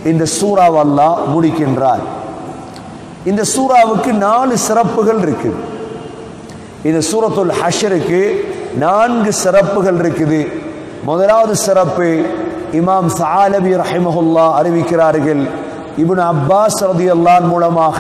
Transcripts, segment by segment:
இந்த சூறாவை அல்லாஹ் முடிக்கின்றார் இந்த சூறாவுக்கு நாலு சிறப்புகள் இருக்குது இந்த சூரத்துல் ஹஷருக்கு நான்கு சிறப்புகள் இருக்குது முதலாவது சிறப்பு இமாம் சாலபி ரஹிமஹுல்லா அறிவிக்கிறார்கள் இப்னு அப்பாஸ் ரதியல்லான் மூலமாக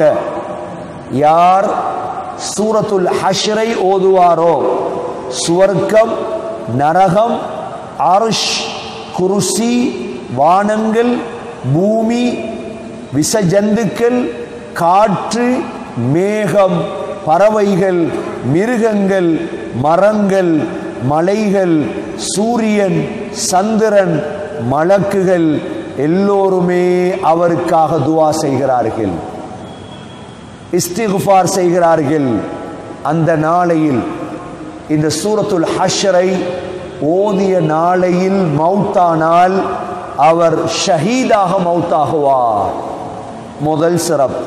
யார் சூரத்துல் ஹஷ்ரை ஓதுவாரோ சுவர்க்கம் நரகம் அருஷ் குருசி வானங்கள் பூமி விஷஜந்துக்கள் காற்று மேகம் பறவைகள் மிருகங்கள் மரங்கள் மலைகள் சூரியன் சந்திரன் மலக்குகள் எல்லோருமே அவருக்காக துவா செய்கிறார்கள் இஸ்திகுஃபார் செய்கிறார்கள் அந்த நாளையில் இந்த சூரத்துல் ஹஷ்ரை ஓதிய நாளையில் மௌத்தானால் அவர் ஷஹீதாக மௌத்தாகுவார் முதல் சிறப்பு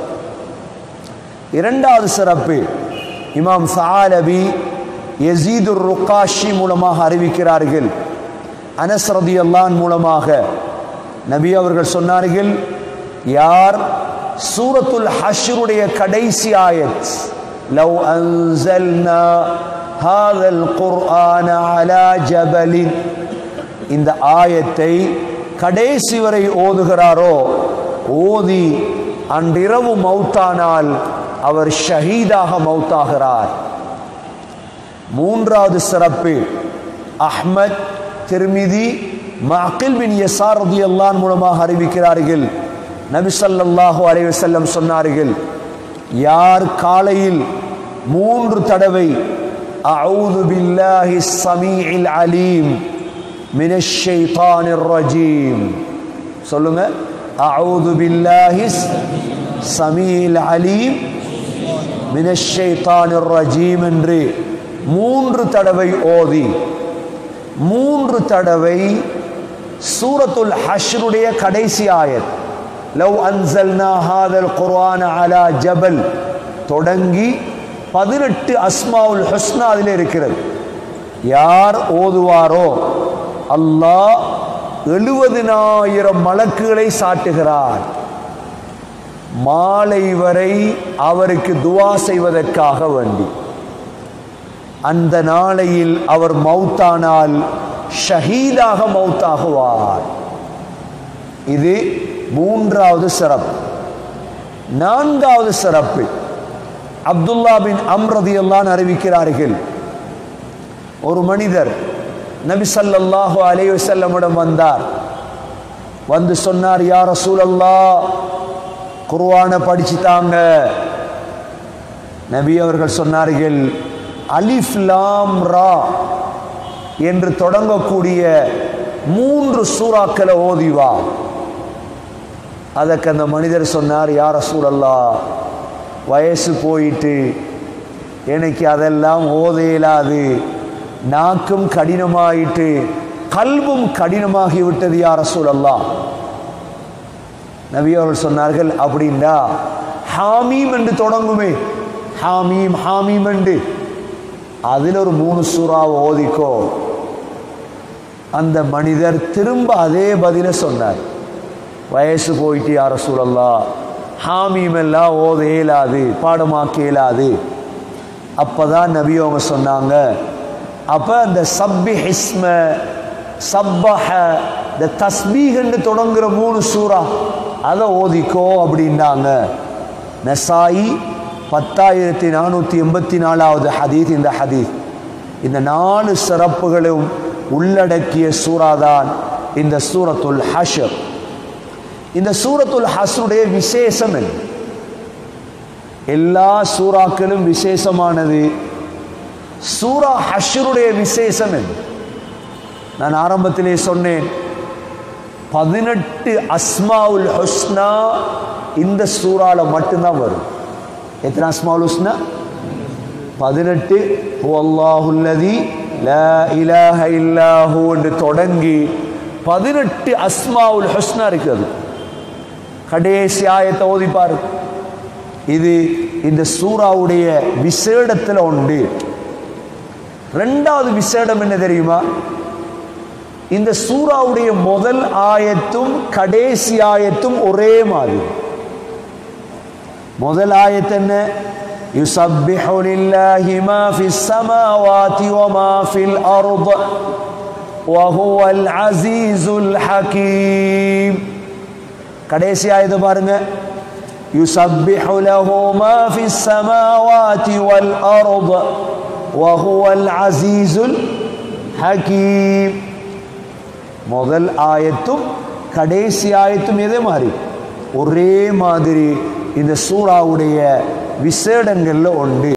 இரண்டாவது சிறப்பு இமாம் சாலபி யசீதுர் ருக்காஷி மூலமாக அறிவிக்கிறார்கள் அனஸ் ரதியல்லான் மூலமாக நபி அவர்கள் சொன்னார்கள் யார் சூரத்துல் ஹஷ்ருடைய கடைசி ஆயத் லவ் அன்சல்னா ஹாதல் குர்ஆன அலா ஜபலின் இந்த ஆயத்தை கடைசி வரை ஓதுகிறாரோ ஓதி அன்றிரவு மௌத்தானால் அவர் ஷஹீதாக மௌத்தாகிறார் மூன்றாவது சிறப்பு அஹ்மத் திருமிதி மகில் பின் யசார் ரதியல்லான் மூலமாக அறிவிக்கிறார்கள் நபி ஸல்லல்லாஹு அலைஹி வஸல்லம் சொன்னார்கள் யார் காலையில் மூன்று தடவை அஊது பில்லாஹி ஸமீஇல் அலீம் மினஷ் ஷைத்தானிர் ரஜீம் சொல்லுங்க அஊது பில்லாஹி ஸமீஇல் அலீம் மினஷ் ஷைத்தானிர் ரஜீம் என்று மூன்று தடவை ஓதி மூன்று தடவை சூரத்துல் ஹஷ்ருடைய கடைசி ஆயத் லவ் அன்சல்னா ஹாதல் குர்ஆன அலா ஜபல் தொடங்கி பதினெட்டு அஸ்மாவுல் ஹுஸ்னா அதில் இருக்கிறது யார் ஓதுவாரோ அல்லாஹ் எழுபதினாயிரம் மலக்குகளை சாட்டுகிறார் மாலை வரை அவருக்கு துவா செய்வதற்காக வேண்டி அந்த நாளையில் அவர் மௌத்தானால் ஷஹீதாக மௌத்தாகுவார் இது மூன்றாவது சிறப்பு நான்காவது சிறப்பு அப்துல்லா பின் அம்ரதி எல்லாம் அறிவிக்கிறார்கள் ஒரு மனிதர் நபி ஸல்லல்லாஹு அலைஹி வஸல்லமிடம் வந்தார் வந்து சொன்னார் யா ரசூலல்லா குர்ஆனை படிச்சுட்டாங்க நபி அவர்கள் சொன்னார்கள் அலிஃப் லாம் ரா என்று தொடங்கக்கூடிய மூன்று சூறாக்களை ஓதி வா அதற்கு அந்த மனிதர் சொன்னார் யார் சூழல்லா வயசு போயிட்டு எனக்கு அதெல்லாம் ஓத இயலாது நாக்கும் கடினமாயிட்டு கல்வும் கடினமாகி விட்டது யார் சூழல்லா நபி அவர்கள் சொன்னார்கள் அப்படின்னா ஹாமீம் என்று தொடங்குமே ஹாமீம் ஹாமீம் என்று அதில் ஒரு மூணு சூறாவை ஓதிக்கோ அந்த மனிதர் திரும்ப அதே பதில சொன்னார் வயசு போயிட்டு யார சூழல்லா ஹாமீம் எல்லாம் ஓத இயலாது பாடமாக்க இயலாது அப்பதான் நபி அவங்க சொன்னாங்க அப்ப அந்த சப்பி ஹிஸ்ம சப்பஹ இந்த தஸ்பீகன்னு தொடங்குற மூணு சூறா அதை ஓதிக்கோ அப்படின்னாங்க நசாயி பத்தாயிரத்தி நானூற்றி எண்பத்தி நாலாவது ஹதீத் இந்த ஹதீத் இந்த நாலு சிறப்புகளும் உள்ளடக்கிய சூறாதான் இந்த சூரத்துல் ஹஷர் இந்த சூரத்துல் ஹஸ்ருடைய விசேஷம் என்ன எல்லா சூறாக்களும் விசேஷமானது சூரா ஹஷருடைய விசேஷம் என்ன நான் ஆரம்பத்திலே சொன்னேன் பதினெட்டு அஸ்மாவுல் ஹுஸ்னா இந்த சூறால மட்டும்தான் வரும் எத்தனை அஸ்மாவுல் ஹுஸ்னா பதினெட்டு அல்லாஹுல்லதி லா இலாஹ இல்லாஹு என்று தொடங்கி பதினெட்டு அஸ்மாவுல் ஹுஸ்னா இருக்கிறது கடைசி ஆயத்தை ஓதிப்பார் இது இந்த சூறாவுடைய விசேடத்தில் உண்டு ரெண்டாவது விசேடம் என்ன தெரியுமா இந்த சூறாவுடைய முதல் ஆயத்தும் கடைசி ஆயத்தும் ஒரே மாதிரி முதல் ஆயத்து என்ன يسبح لله ما في السماوات وما في الأرض وهو العزيز الحكيم கடைசி ஆயத்து பாருங்க يسبح له ما في السماوات والأرض وهو العزيز الحكيم முதல் ஆயத்தும் கடைசி ஆயத்தும் எதே மாதிரி ஒரே மாதிரி இந்த சூறாவுடைய விசேடங்கள்ல உண்டு